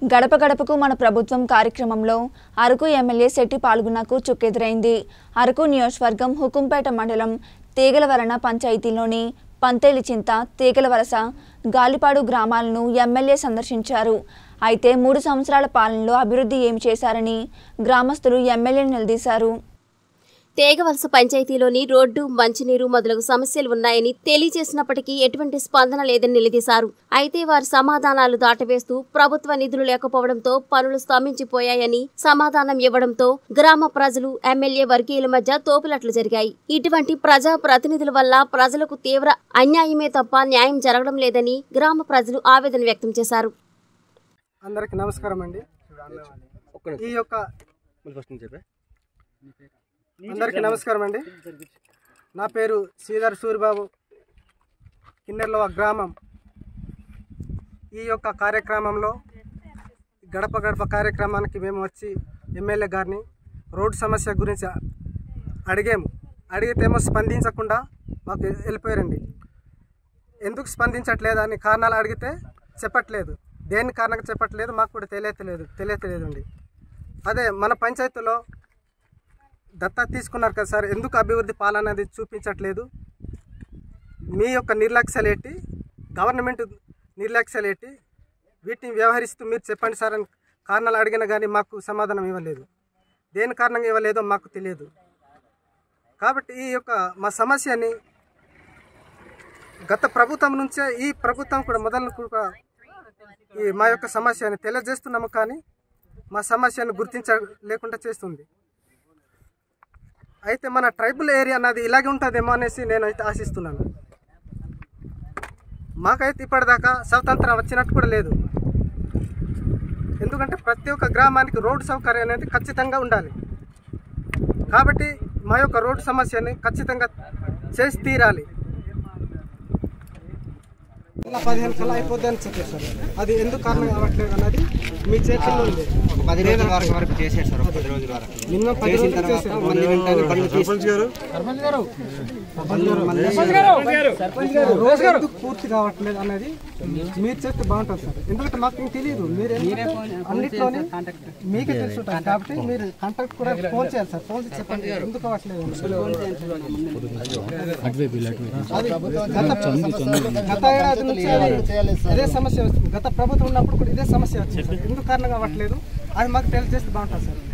గడప గడపకు మన ప్రభుత్వం కార్యక్రమంలో అరకు ఎమ్మెల్యే శెట్టి పాల్గొనకు చుక్కెదురైంది అరకు నియోజకవర్గం హుకుంపేట మండలం తీగలవరణ పంచాయతీలోని పంతేలి చింత తీగలవలస గాలిపాడు గ్రామాలను ఎమ్మెల్యే సందర్శించారు అయితే మూడు సంవత్సరాల పాలనలో అభివృద్ధి ఏమి చేశారని గ్రామస్తులు ఎమ్మెల్యేను నిలదీశారు తేగవలస పంచాయతీలోని రోడ్డు మంచినీరు మొదలగు సమస్యలు ఉన్నాయని తెలియజేసినప్పటికీ ఎటువంటి స్పందన లేదని నిలదీశారు అయితే వారి సమాధానాలు దాటవేస్తూ ప్రభుత్వ నిధులు లేకపోవడంతో పనులు స్తంభించిపోయాయని సమాధానం ఇవ్వడంతో గ్రామ ప్రజలు ఎమ్మెల్యే వర్గీయుల మధ్య తోపులట్లు జరిగాయి ఇటువంటి ప్రజా ప్రతినిధుల వల్ల ప్రజలకు తీవ్ర అన్యాయమే తప్ప న్యాయం జరగడం లేదని గ్రామ ప్రజలు ఆవేదన వ్యక్తం చేశారు అందరికి నమస్కారం అండి ఈ యొక్క అందరికి నమస్కారం అండి నా పేరు శ్రీధర్ సూరిబాబు కిన్నెర్లవ గ్రామం ఈ యొక్క కార్యక్రమంలో గడప గడప కార్యక్రమానికి మేము వచ్చి ఎమ్మెల్యే గారిని రోడ్డు సమస్య గురించి అడిగాము అడిగితేమో స్పందించకుండా మాకు వెళ్ళిపోయారండి ఎందుకు స్పందించట్లేదు అని కారణాలు అడిగితే చెప్పట్లేదు దేని కారణంగా చెప్పట్లేదు మాకు కూడా తెలియట్లేదు తెలియట్లేదండి అదే మన పంచాయతీలో దత్తా తీసుకున్నారు కదా సార్ ఎందుకు అభివృద్ధి పాలన అనేది చూపించట్లేదు మీ యొక్క నిర్లక్ష్యాలు ఏంటి గవర్నమెంట్ నిర్లక్ష్యాలు ఏంటి వీటిని వ్యవహరిస్తూ మీరు చెప్పండి సార్ అని కారణాలు అడిగినా కానీ మాకు సమాధానం ఇవ్వలేదు దేని కారణంగా ఇవ్వలేదో మాకు తెలియదు కాబట్టి ఈ యొక్క మా సమస్యని గత ప్రభుత్వం నుంచే ఈ ప్రభుత్వం కూడా మొదలు కూడా ఈ మా యొక్క సమస్యని తెలియజేస్తున్నాము కానీ మా సమస్యను గుర్తించ లేకుండా చేస్తుంది అయితే మన ట్రైబల్ ఏరియా అన్నది ఇలాగే ఉంటుందేమో అనేసి నేను అయితే ఆశిస్తున్నాను మాకైతే ఇప్పటిదాకా స్వతంత్రం వచ్చినట్టు కూడా లేదు ఎందుకంటే ప్రతి ఒక్క గ్రామానికి రోడ్డు సౌకర్యం అనేది ఖచ్చితంగా ఉండాలి కాబట్టి మా యొక్క రోడ్డు సమస్యని ఖచ్చితంగా చేసి తీరాలి ఇలా పదిహేను కల్లా అయిపోద్ది అని చెప్పేశారు అది ఎందుకు కారణం కావట్లేదు అన్నది మీ చేతుల్లో ఉంది పది రోజుల వరకు వరకు చేశారు సార్ ఒక పది రోజుల వరకు మినిమం పది చేసిన రోజులు తర్వాత చేశారు. మళ్ళీ వెంటనే బండ్లు తీసి రోజు ఎందుకు పూర్తి కావట్లేదు అనేది మీరు చెప్తే బాగుంటుంది సార్ ఎందుకంటే మాకు ఇంక తెలియదు మీరు అన్నిట్లోనే మీకే తెలుసు ఉంటుంది కాబట్టి మీరు కాంటాక్ట్ కూడా ఫోన్ చేయాలి సార్ ఫోన్ చేసి చెప్పండి ఎందుకు కావట్లేదు అది గత గత ఏడాది నుంచి అది ఇదే సమస్య వచ్చింది గత ప్రభుత్వం ఉన్నప్పుడు కూడా ఇదే సమస్య వచ్చింది సార్ ఎందుకు కారణం కావట్లేదు అది మాకు తెలియజేస్తే బాగుంటుంది sir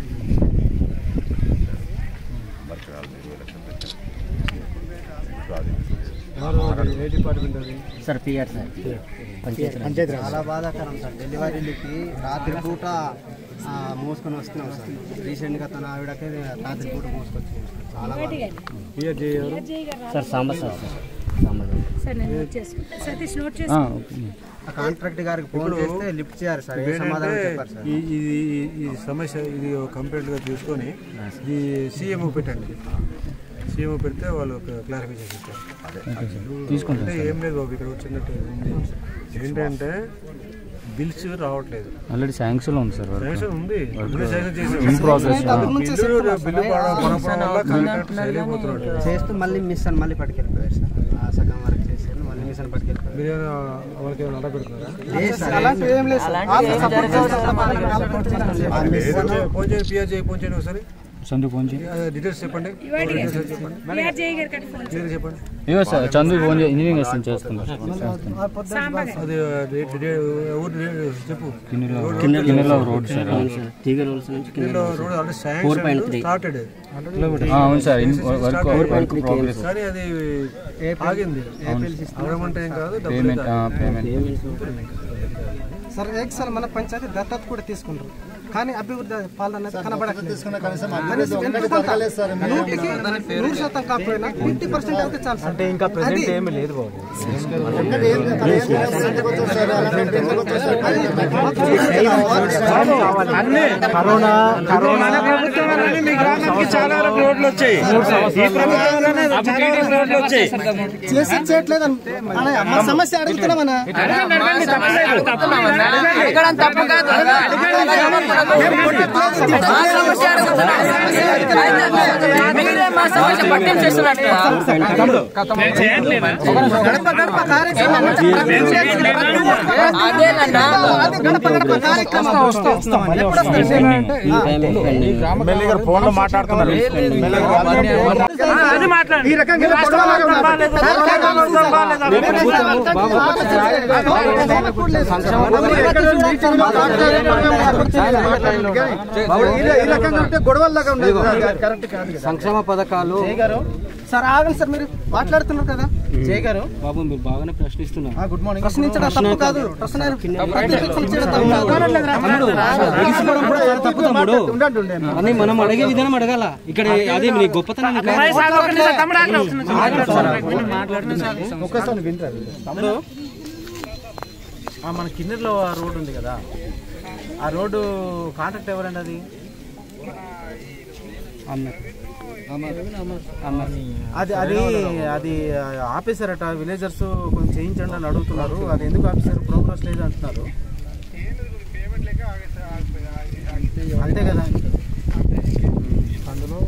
sir PR sir panchayat చాలా బాధాకరం సార్ డెలివరీలకి రాత్రి పూట ఆ, మోసుకొని వస్తున్నాం సార్ రీసెంట్గా తన ఆవిడకి రాత్రి పూట మోసుకొచ్చింది చాలా బాధ సార్ సాంబ సార్ సార్ నేను నోట్ చేసుకుంటా సతీష్ నోట్ చేసి ఆ కాంట్రాక్ట్ గారికి ఫోన్ చేస్తే లిఫ్ట్ చేయాలి సార్ ఏ సమాధానం చెప్పారు సార్ ఈ ఇది ఈ సమస్య ఇది కంప్లీట్గా తీసుకొని ఇది సీఎం పెట్టండి సీఎం పెడితే వాళ్ళు ఒక క్లారిఫికేషన్ ఇస్తారు అంటే ఏం లేదు బాబు ఇక్కడ వచ్చినట్టు ఉంది ఏంటంటే బిల్స్ రావట్లేదు ఆల్రెడీ శాంక్షన్ ఉంది సార్ వర్క్ శాంక్షన్ ఉంది ఇప్పుడే శాంక్షన్ చేసాం. ఇన్ ప్రాసెస్ బిల్లు బిల్లు పడ- పడకపోవడం వల్ల కాంట్రాక్ట్ చేయలేకపోతున్నాడు చేస్తూ మళ్ళీ మిషన్ మళ్ళీ పట్టుకెళ్ళిపోయారు సార్ ఆ సగం వరకు చేశారు మళ్ళీ మిషన్ పట్టుకెళ్ళిపోయారు మీరు ఏమైనా వాళ్ళకి ఏమైనా అడ్డ పెడుతున్నారా లేదు సార్ అలాంటివి ఏం లేదు సార్ వాళ్ళు support చేస్తారు, వాళ్ళకి వాళ్ళకి support చేస్తారు. ఆ మిషన్ ఫోన్ చేయండి పిఆర్ చేయి ఫోన్ చేయండి ఒకసారి చందు ఫోన్ చేయి ఆ, డీటెయిల్స్ చెప్పండి డీటెయిల్స్ చెప్పండి పిఆర్ జై గారికి అటు ఫోన్ క్లియర్ చెప్పండి ఇవో సార్ చందు ఫోన్ చేయి ఇంజనీరింగ్ అసిస్టెంట్ చేస్తున్నారు ఆ పొద్దున్న అది రేట్ రేట్ ఊరు రేట్ చెప్పు కిన్నెలో రోడ్ సార్ దీనిలో రోడ్ ఆల్రెడీ శాంక్షన్ స్టార్టెడ్ ఆ, అవును sir in work work progress కానీ అది ఆగింది ఆగమంటే ఏం కాదు డబ్బులు పేమెంట్ పేమెంట్ సార్ ఎక్సల్ మన పంచాయతీ దత్తత కూడా తీసుకుంటారు కానీ అభివృద్ధి పాలన అనేది కనబడట్లేదు కనీసం ఎంతో కొంత నూటికి నూరు శాతం కాకపోయినా ఫిఫ్టీ పర్సెంట్ అయితే చాలు సార్ అంటే ఇంకా ప్రెసెంట్ ఏమి లేదు బాబు చేసి చేయట్లేదు అనే మా సమస్య అడుగుతున్నామన్నా మీరే మా సమస్య పట్టించేస్తున్నట్టు గడప గడప కార్యక్రమం అదేనన్నా గడప గడప కార్యక్రమం ఎప్పుడు ఫోన్ లో మాట్లాడుతున్నారు ఈ రకంగా గొడవలాగా ఉన్నారు. ఈ రకంగా ఉంటే గొడవల్లాగా ఉండేది కరెక్ట్ కాదు కదా. సంక్షేమ పథకాలు సార్ ఆగండి సార్ మీరు మాట్లాడుతున్నారు కదా జయ గారు బాబు మీరు బాగానే ప్రశ్నిస్తున్నారు గుడ్ మార్నింగ్ ప్రశ్నించడం తప్పు కాదు ప్రశ్న ప్రశ్నించడం తప్పు కాదు. ఎగిసిపోవడం కూడా చాలా తప్పు తమ్ముడు ఉండండి ఉండండి అని మనం అడిగే విధానం అడగాల ఇక్కడ అదే మీ గొప్పతనం ఒక్కసారి వింటారు తమ్ముడు ఆ మన కిన్నెర్లో ఆ రోడ్ ఉంది కదా ఆ రోడ్డు కాంట్రాక్ట్ ఎవరండి అది అది అది అది ఆపేశారట విలేజర్స్ కొంచెం చేయించండి అని అడుగుతున్నారు అది ఎందుకు ఆపేశారు ప్రోగ్రెస్ లేదు అంటున్నారు అంతే కదా అందులో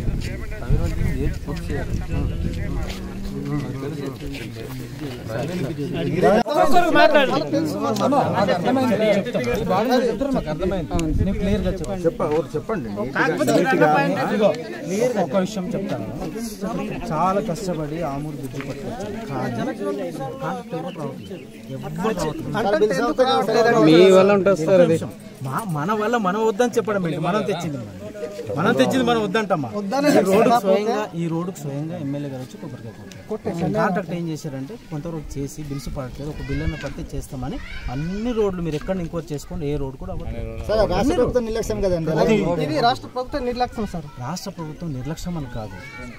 చెప్పండి ఒక విషయం చెప్తాను చాలా కష్టపడి ఆమూరు బుద్ధి పట్టుకోవచ్చు కాంట్రాక్ట్ ఎవరు రావట్లేదు. మీ వల్ల ఉంటుంది సార్ అది మా- మన వల్ల మనం వద్దని చెప్పడం ఏంటి మనం తెచ్చింది మనం. మనం తెచ్చింది మనం వద్దంటమ్మా ఈ రోడ్డు స్వయంగా ఈ రోడ్డుకు స్వయంగా ఎమ్మెల్యే గారు వచ్చి కొబ్బరికాయ కొట్టారు కాంట్రాక్ట్ ఏం చేశారంటే కొంతవరకు చేసి బిల్స్ పడట్లేదు ఒక బిల్ అన్న పడితే చేస్తామని అన్ని రోడ్లు మీరు ఎక్కడ ఇంకోటి చేసుకోండి ఏ రోడ్ కూడా అవ్వట్లేదు రాష్ట్ర ప్రభుత్వం నిర్లక్ష్యం కదండి ఇది రాష్ట్ర ప్రభుత్వం నిర్లక్ష్యం సార్ రాష్ట్ర ప్రభుత్వం నిర్లక్ష్యం అని కాదు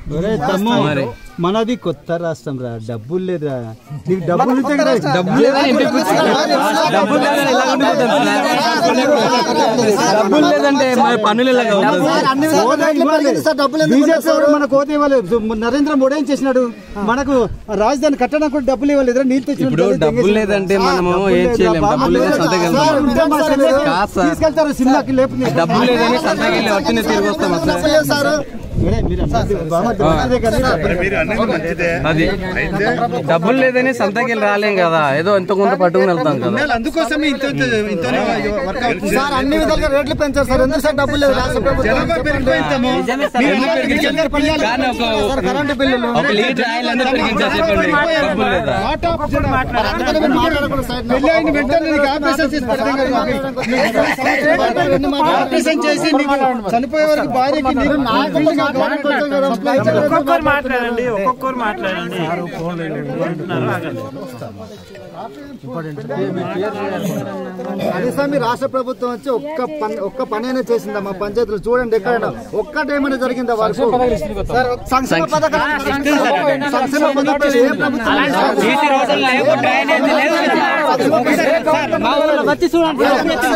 మనది కొత్త రాష్ట్రం రా డబ్బులు లేదురా నీకు డబ్బులు ఇస్తే కదా డబ్బులు లేదని ఇంటికి కూర్చున్నా. డబ్బులు లేదని ఎలా ఉంటుంది డబ్బులు లేదంటే మరి పన్నులు ఎలాగా బీజేపీ వాడు మన కోత ఇవ్వలేదు నరేంద్ర మోడీ ఏం చేసినాడు మనకు రాజధాని కట్టడానికి కూడా డబ్బులు ఇవ్వలేదు నీళ్ళు తెచ్చిన ఇప్పుడు డబ్బులు లేదంటే మనము ఏం చేయలేము డబ్బులు లేదని సంతకెళ్తాం కాదు సార్. తీసుకెళ్తారు సినిమాకి లేపు డబ్బులు లేదని సంతకెళ్ళి వచ్చిన తిరిగి వస్తాం అసలు అది డబ్బులు లేదని సంతకెళ్ళి రాలేం కదా ఏదో ఎంత కొంత పట్టుకుని వెళ్తాం కదా అందుకోసమే ఇంత ఇంతనే వర్క్ అవుతుంది సార్ అన్ని విధాలుగా రేట్లు పెంచారు సార్ ఎందుకు సార్ డబ్బులు లేదు రాష్ట్ర ప్రభుత్వం కానీ ఒక కరెంటు బిల్లులు ఒక లీటర్ ఆయిల్ అన్న పెరిగించారు చెప్పండి డబ్బులు లేదా అందుకని మీరు మాట్లాడకూడదు సార్ పెళ్లి అయిన వెంటనే నీకు ఆపరేషన్ చేసి పెడతాం కదా ఆపరేషన్ చేసి నీకు చనిపోయే వరకు భార్యకి నీకు ఒక్కొక్కరు మాట్లాడండి ఒక్కొక్కరు మాట్లాడండి అది సార్ మీ రాష్ట్ర ప్రభుత్వం వచ్చి ఒక్క పని ఒక్క పని అయినా చేసిందా మా పంచాయతీలు చూడండి ఎక్కడైనా ఒక్కటేమైనా జరిగిందా వరకు సార్ సంక్షేమ పథకాలు సంక్షేమ పథకాలు ఏ ప్రభుత్వం వచ్చి చూడండి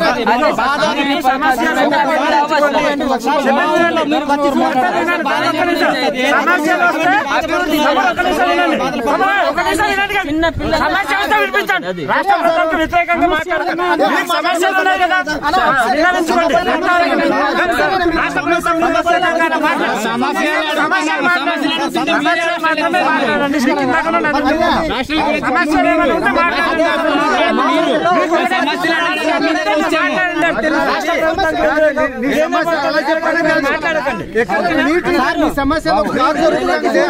సమస్యలు కాదు జరుగుతున్నాయి.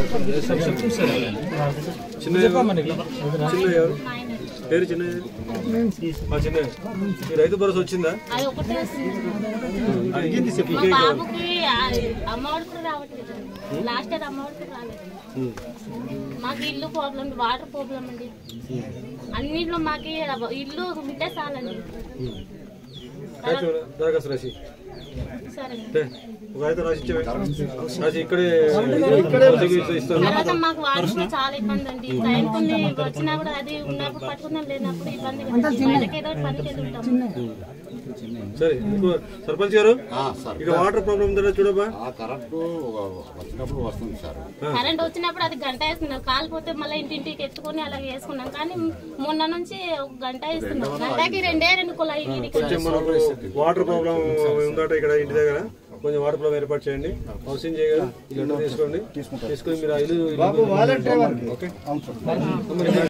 చిన్న చిన్న ఎవరు పేరు చిన్న మా చిన్న ఈ రైతు భరోసా వచ్చిందా అది ఒకటే వస్తుంది. అడిగింది చెప్పు మా ఇంకేం కావాలి? బాబుకి ఆ, అమ్మఒడి కూడా రావట్లేదు లాస్ట్ ఇయర్ అమ్మఒడి కూడా రాలేదు మాకు ఇల్లు ప్రాబ్లం వాటర్ ప్రాబ్లం అండి అన్నిట్లో మాకు ఇల్లు ఉంటే చాలండి రాయి చూడు, దరఖాస్తు రాసి సరే అంటే ఒక అయితే రాసి ఇచ్చేవే. రాసి ఇక్కడే ఇస్తాను తర్వాత మాకు వాటర్ చాలా ఇబ్బంది అండి టైం కొన్ని వచ్చినా కూడా అది ఉన్నప్పుడు పట్టుకుందాం లేనప్పుడు ఇబ్బంది కదండి. బయటకి ఏదో ఒకటి పనికి వెళ్తుంటాం సరే ఇంకో సర్పంచ్ గారు ఇక వాటర్ ప్రాబ్లం ఉందా చూడబ్బా కరెంటు వచ్చినప్పుడు వస్తుంది సార్ కరెంట్ వచ్చినప్పుడు అది గంట వేస్తున్నాం కాలిపోతే మళ్ళీ ఇంటింటికి ఎత్తుకొని అలా వేసుకున్నాం కానీ మొన్న నుంచి ఒక గంట వేస్తున్నాం గంటకి రెండే రెండు కులాయి నీటికి కొంచెం మనకు వాటర్ ప్రాబ్లం ఉందట ఇక్కడ ఇంటి దగ్గర కొంచెం వాటర్ ప్రాబ్లం ఏర్పాటు చేయండి హౌసింగ్ చేయగలరు ఇల్లు తీసుకోండి తీసుకొని మీరు ఆ ఇల్లు బాబు వాలంటీర్ ఓకే